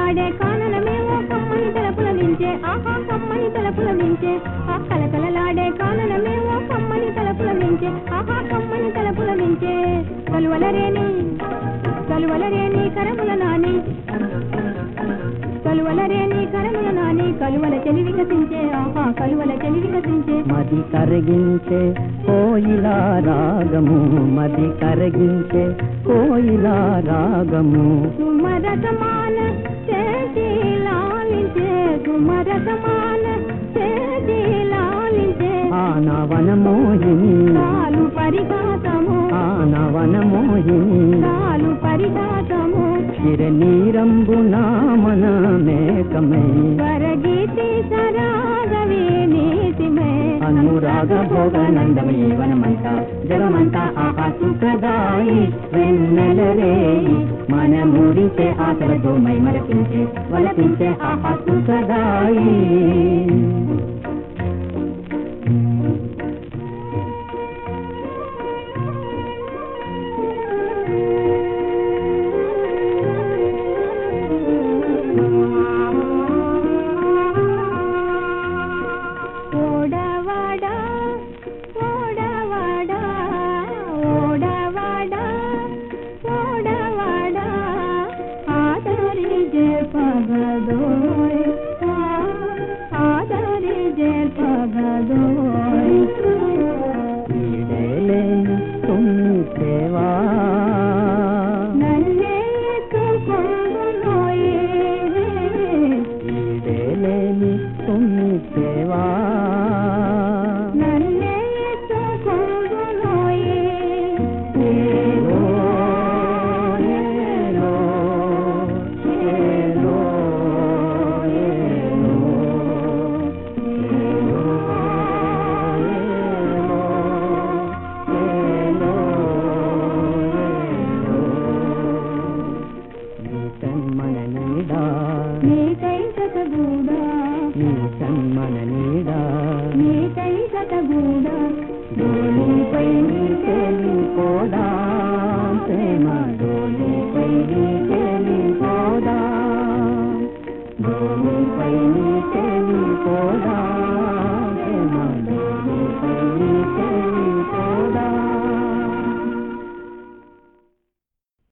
కలకలలాడే కాననమేవో కమ్మని తలపుల నించే ఆహా కమ్మని తలపుల నించే ఆ కలకలలాడే కాననమేవో కమ్మని తలపుల నించే ఆహా కమ్మని తలపుల నించే కలువలరేని కలువలరేని కరముల నాని కలువలరేని కరముల నాని కలువల చెలి వికసించే ఆహా కలువల చెలి వికసించే మది కరిగించే కోయిలా రాగము మది కరిగించే కోయిలా రాగము సుమరసమాన చేసి లాలించే సుమరసమాన చేసి లాలించే ఆనవన మోహిని కాలు పరిఘాతము ఆనవన మోహిని కాలు పరిఘాతము చిరనీరంబు నామన మేకమై స్వరగీతి సరాగవే నీతిమే అనురాగ భోగనందమీ వనమంతా జగమంతా ఆహా సుఖదాయి వెన్నెలరేయి మన మురిసే ఆశలతో మై మరపించే వలపించే ఆహా సుఖదాయి ఓడవాడా ఓడవాడా ఓడవాడా ఓడవాడా ఆదరి జే పగదోయ్ ఆదరి జే పగదోయ్ ఈడేలేని తుమ్మి సేవా నన్నే ఎత్తుకొందునోయే ఈడేలేని తుమ్మి సేవా నన్నే ఎత్తుకొందునోయే ఏలో, ఏలో, ఏలో, ఏలో, ఏలో, ఏలో, నీ తన్మన నీడా నీకై సతగూడా నీ తన్మన నీడా నీకై సతగూడా డోలీపై నీ తేలిపోదా ప్రేమ డోలీపై నీ తేలిపోదా డోలీపై నీ తేలిపోదా